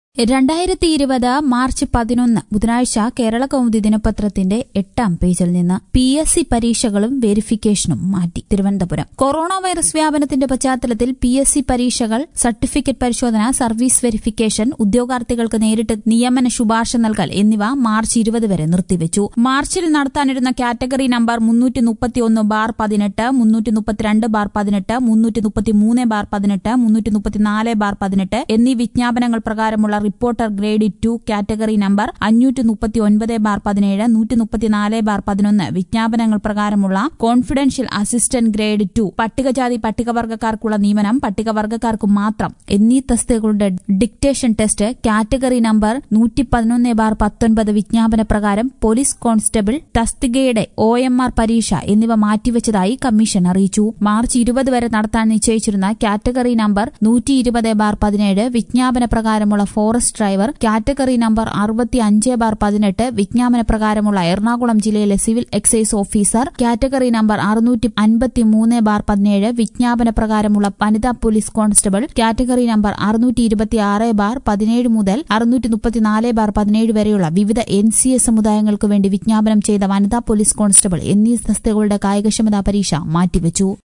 രണ്ടായിരത്തി ഇരുപത് മാർച്ച് പതിനൊന്ന് ബുധനാഴ്ച കേരള കൗമുദി ദിനപത്രത്തിന്റെ എട്ടാം പേജിൽ നിന്ന് പി എസ് സി പരീക്ഷകളും വെരിഫിക്കേഷനും മാറ്റി തിരുവനന്തപുരം കൊറോണ വൈറസ് വ്യാപനത്തിന്റെ പശ്ചാത്തലത്തിൽ പി എസ് സി പരീക്ഷകൾ സർട്ടിഫിക്കറ്റ് പരിശോധന സർവീസ് വെരിഫിക്കേഷൻ ഉദ്യോഗാർത്ഥികൾക്ക് നേരിട്ട് നിയമന ശുപാർശ നൽകൽ എന്നിവ മാർച്ച് ഇരുപത് വരെ നിർത്തിവച്ചു മാർച്ചിൽ നടത്താനിരുന്ന കാറ്റഗറി നമ്പർ മുന്നൂറ്റി മുപ്പത്തിയൊന്ന് ബാർ പതിനെട്ട് മുന്നൂറ്റി മുപ്പത്തിരണ്ട് ബാർ പതിനെട്ട് മുന്നൂറ്റി മുപ്പത്തിമൂന്ന് ബാർ പതിനെട്ട് മുന്നൂറ്റി മുപ്പത്തിനാല് ബാർ പതിനെട്ട് എന്നീ വിജ്ഞാപനങ്ങൾ പ്രകാരമുള്ള reporter grade two category number അഞ്ഞൂറ്റി മുപ്പത്തി ഒൻപത് ബാർ പതിനേഴ് നൂറ്റി മുപ്പത്തിനാല് ബാർ പതിനൊന്ന് വിജ്ഞാപനങ്ങൾ പ്രകാരമുള്ള കോൺഫിഡൻഷ്യൽ അസിസ്റ്റന്റ് ഗ്രേഡ് ടു പട്ടികജാതി പട്ടികവർഗക്കാർക്കുള്ള നിയമനം പട്ടികവർഗക്കാർക്ക് മാത്രം എന്നീ തസ്തികകളുടെ ഡിക്റ്റേഷൻ ടെസ്റ്റ് കാറ്റഗറി നമ്പർ നൂറ്റി പതിനൊന്ന് ബാർ പത്തൊൻപത് വിജ്ഞാപന പ്രകാരം പോലീസ് കോൺസ്റ്റബിൾ തസ്തികയുടെ ഒ എം ആർ പരീക്ഷ എന്നിവ മാറ്റിവച്ചതായി കമ്മീഷൻ അറിയിച്ചു മാർച്ച് ഇരുപത് വരെ നടത്താൻ നിശ്ചയിച്ചിരുന്ന കാറ്റഗറി നമ്പർ നൂറ്റി ഇരുപത് ബാർ പതിനേഴ് വിജ്ഞാപന പ്രകാരമുള്ള ഫോറസ്റ്റ് ഡ്രൈവർ കാറ്റഗറി നമ്പർ അറുപത്തി അഞ്ച് ബാർ പതിനെട്ട് വിജ്ഞാപന പ്രകാരമുള്ള എറണാകുളം ജില്ലയിലെ civil excise officer category number അറുന്നൂറ്റി അൻപത്തി മൂന്ന് ബാർ പതിനേഴ് വിജ്ഞാപന പ്രകാരമുള്ള വനിതാ പോലീസ് കോൺസ്റ്റബിൾ കാറ്റഗറി നമ്പർ അറുന്നൂറ്റി ഇരുപത്തിയാറ് ബാർ പതിനേഴ് മുതൽ അറുന്നൂറ്റി മുപ്പത്തിനാല് ബാർ പതിനേഴ് വരെയുള്ള വിവിധ എൻ സി എ സമുദായങ്ങൾക്ക് വേണ്ടി വിജ്ഞാപനം ചെയ്ത വനിതാ പോലീസ് കോൺസ്റ്റബിൾ എന്നീ തസ്തികകളുടെ കായികക്ഷമതാ പരീക്ഷ മാറ്റിവച്ചു